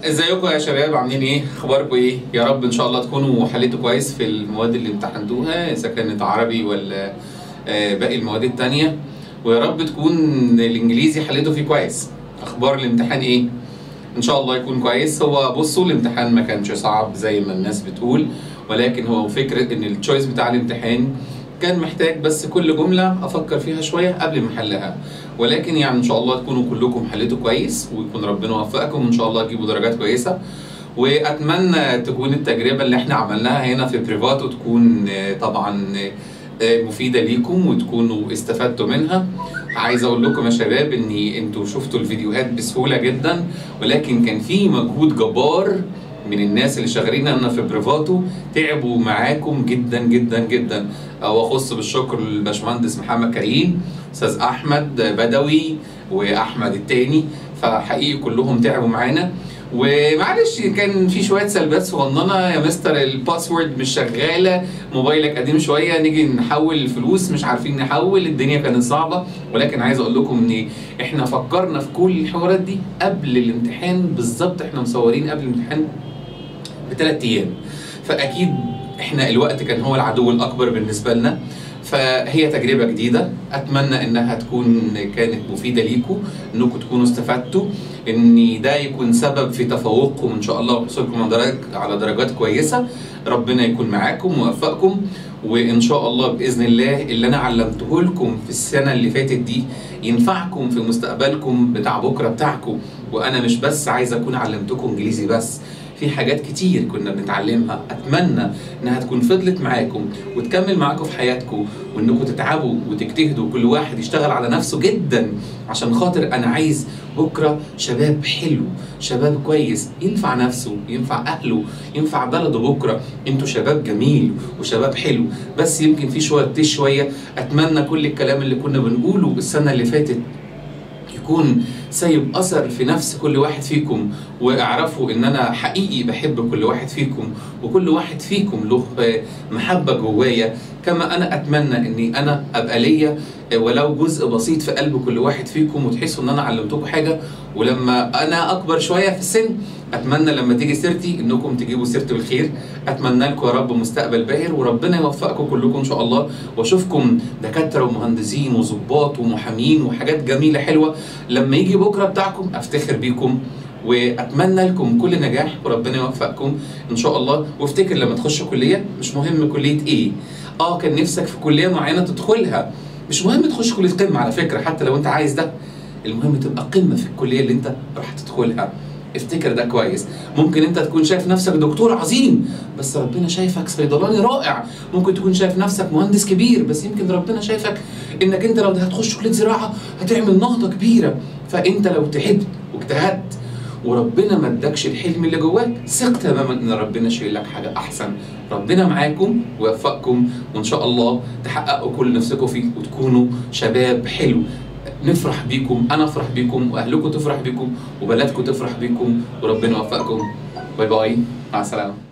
ازيكم يا شباب عاملين ايه اخباركم ايه يا رب ان شاء الله تكونوا حليتوا كويس في المواد اللي امتحنتوها اذا كانت عربي ولا آه، باقي المواد التانية ويا رب تكون الانجليزي حليتوا فيه كويس اخبار الامتحان ايه ان شاء الله يكون كويس هو بصوا الامتحان ما كانش صعب زي ما الناس بتقول ولكن هو فكرة ان التشويس بتاع الامتحان كان محتاج بس كل جملة أفكر فيها شوية قبل ما أحلها ولكن يعني إن شاء الله تكونوا كلكم حليتوا كويس ويكون ربنا وفقكم وإن شاء الله تجيبوا درجات كويسة وأتمنى تكون التجربة اللي إحنا عملناها هنا في بريفاتو تكون آه، طبعا آه، مفيدة ليكم وتكونوا استفدتوا منها عايز اقول لكم يا شباب ان انتوا شفتوا الفيديوهات بسهوله جدا ولكن كان في مجهود جبار من الناس اللي شغالين انا في بريفاتو تعبوا معاكم جدا جدا جدا او اخص بالشكر للباشمهندس محمد كريم استاذ احمد بدوي واحمد التاني فحقيقي كلهم تعبوا معانا ومعلش كان في شويه سلبيات صغننه يا مستر الباسورد مش شغاله موبايلك قديم شويه نيجي نحول الفلوس مش عارفين نحول الدنيا كانت صعبه ولكن عايز اقول لكم ان احنا فكرنا في كل الحوارات دي قبل الامتحان بالظبط احنا مصورين قبل الامتحان بثلاث ايام فاكيد احنا الوقت كان هو العدو الاكبر بالنسبه لنا فهي تجربة جديدة أتمنى إنها تكون كانت مفيدة ليكم إنكم تكونوا استفدتوا إن ده يكون سبب في تفوقكم إن شاء الله وحصولكم على درجات على درجات كويسة ربنا يكون معاكم ويوفقكم وإن شاء الله بإذن الله اللي أنا علمته لكم في السنة اللي فاتت دي ينفعكم في مستقبلكم بتاع بكرة بتاعكم وأنا مش بس عايز أكون علمتكم إنجليزي بس في حاجات كتير كنا بنتعلمها اتمنى انها تكون فضلت معاكم وتكمل معاكم في حياتكم وانكم تتعبوا وتجتهدوا كل واحد يشتغل على نفسه جدا عشان خاطر انا عايز بكره شباب حلو شباب كويس ينفع نفسه ينفع اهله ينفع بلده بكره انتوا شباب جميل وشباب حلو بس يمكن في شويه شويه اتمنى كل الكلام اللي كنا بنقوله السنه اللي فاتت يكون سايب اثر في نفس كل واحد فيكم واعرفوا ان انا حقيقي بحب كل واحد فيكم وكل واحد فيكم له محبه جوايا كما انا اتمنى اني انا ابقى ليا ولو جزء بسيط في قلب كل واحد فيكم وتحسوا ان انا علمتكم حاجه ولما انا اكبر شويه في السن اتمنى لما تيجي سيرتي انكم تجيبوا سيرتي بالخير اتمنى لكم يا رب مستقبل باهر وربنا يوفقكم كلكم ان شاء الله واشوفكم دكاتره ومهندسين وظباط ومحامين وحاجات جميله حلوه لما يجي بكره بتاعكم افتخر بيكم واتمنى لكم كل نجاح وربنا يوفقكم ان شاء الله وافتكر لما تخش كليه مش مهم كليه ايه اه كان نفسك في كليه معينه تدخلها مش مهم تخش كليه قمه على فكره حتى لو انت عايز ده المهم تبقى قمه في الكليه اللي انت راح تدخلها افتكر ده كويس ممكن انت تكون شايف نفسك دكتور عظيم بس ربنا شايفك صيدلاني رائع ممكن تكون شايف نفسك مهندس كبير بس يمكن ربنا شايفك انك انت لو هتخش كليه زراعه هتعمل نهضه كبيره فانت لو تعبت واجتهدت وربنا ما ادكش الحلم اللي جواك ثق تماما ان ربنا شايل لك حاجه احسن ربنا معاكم ويوفقكم وان شاء الله تحققوا كل نفسكم فيه وتكونوا شباب حلو نفرح بيكم انا افرح بيكم واهلكم تفرح بيكم وبلدكم تفرح بيكم وربنا يوفقكم باي باي مع السلامه